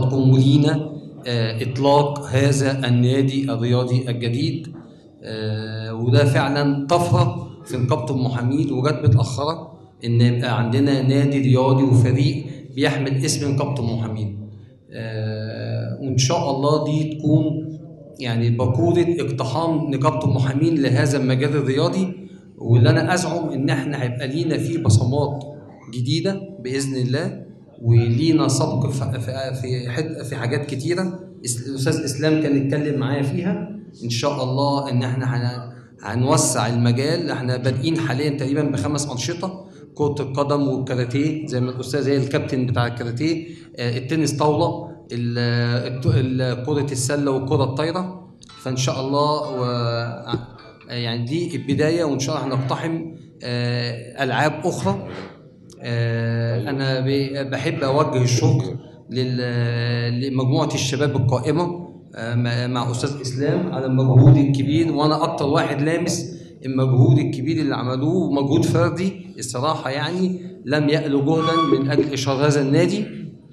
لحضراتكم ولينا آه، اطلاق هذا النادي الرياضي الجديد آه، وده فعلا طفره في نقابه المحامين وجت متاخره ان يبقى عندنا نادي رياضي وفريق بيحمل اسم نقابه المحامين آه، وان شاء الله دي تكون يعني بقوره اقتحام نقابه المحامين لهذا المجال الرياضي واللي انا ازعم ان احنا هيبقى لينا فيه بصمات جديده باذن الله ولينا سبق في في- في حد- في حاجات كتيره اس- الاستاذ اسلام كان اتكلم معايا فيها ان شاء الله ان احنا هن- هنوسع المجال احنا بادئين حاليا تقريبا بخمس انشطه كره القدم والكاراتيه زي ما الاستاذ زي الكابتن بتاع الكاراتيه آه، التنس طاوله ال- الت- ال- كره السله والكره الطايره فان شاء الله و يعني دي البدايه وان شاء الله هنقتحم آه، العاب اخرى آه، انا ب- بحب اوجه الشكر لل- لمجموعه الشباب القائمه آه، مع- مع استاذ اسلام على المجهود الكبير وانا اكتر واحد لامس المجهود الكبير اللي عملوه مجهود فردي الصراحه يعني لم يألوا جهدا من اجل اشهار هذا النادي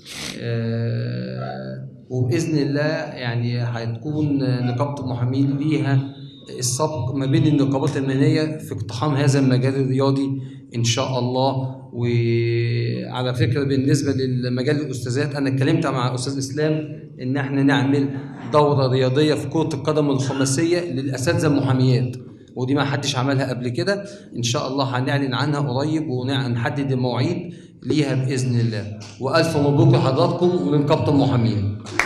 آه، وباذن الله يعني هتكون نقابه المحامين ليها السبق ما بين النقابات المهنيه في اقتحام هذا المجال الرياضي ان شاء الله وعلى فكره بالنسبه للمجال الاستاذات انا اتكلمت مع استاذ اسلام ان احنا نعمل دوره رياضيه في كره القدم الخماسيه للاساتذه المحاميات ودي ما حدش عملها قبل كده ان شاء الله هنعلن عنها قريب ونحدد المواعيد ليها باذن الله والف مبروك لحضراتكم ولنقابه المحامين